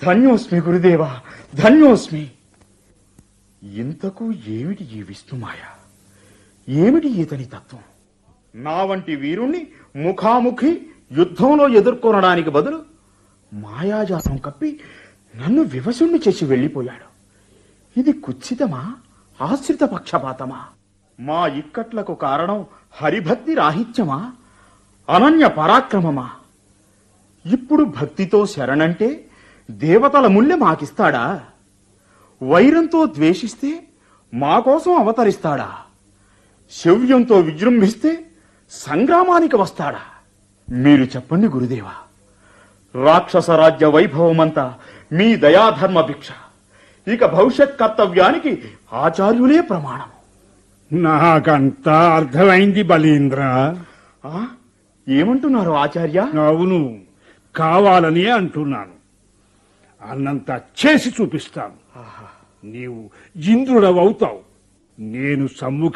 ధన్యోస్మి గురుదేవా ధన్యోస్మి ఇంతకు ఏమిటి ఈ విష్ణుమాయ ఏమిటి ఇతని తత్వం నా వంటి వీరుణ్ణి ముఖాముఖి యుద్ధంలో ఎదుర్కొనడానికి బదులు మాయాజాలం కప్పి నన్ను వివశుణ్ణి చేసి వెళ్ళిపోయాడు ఇది కుత్సితమా ఆశ్రిత పక్షపాతమా మా ఇక్కట్లకు కారణం హరిభక్తి రాహిత్యమా అనన్య పరాక్రమమా ఇప్పుడు భక్తితో శరణంటే దేవతల ముల్లె మాకిస్తాడా వైరంతో ద్వేషిస్తే మా కోసం అవతరిస్తాడా శౌర్యంతో విజృంభిస్తే సంగ్రామానికి వస్తాడా మీరు చెప్పండి గురుదేవా రాక్షస రాజ్య వైభవమంతా మీ దయాధర్మ భిక్ష ఇక భవిష్యత్ కర్తవ్యానికి ఆచార్యులే ప్రమాణం నాకంతా అర్థమైంది బలీంద్ర ఆ? ఏమంటున్నారు ఆచార్య అవును కావాలని అంటున్నాను అన్నంత చేసి చూపిస్తాను నీవు ఇంద్రుడవవుతావు నేను సమ్ముఖ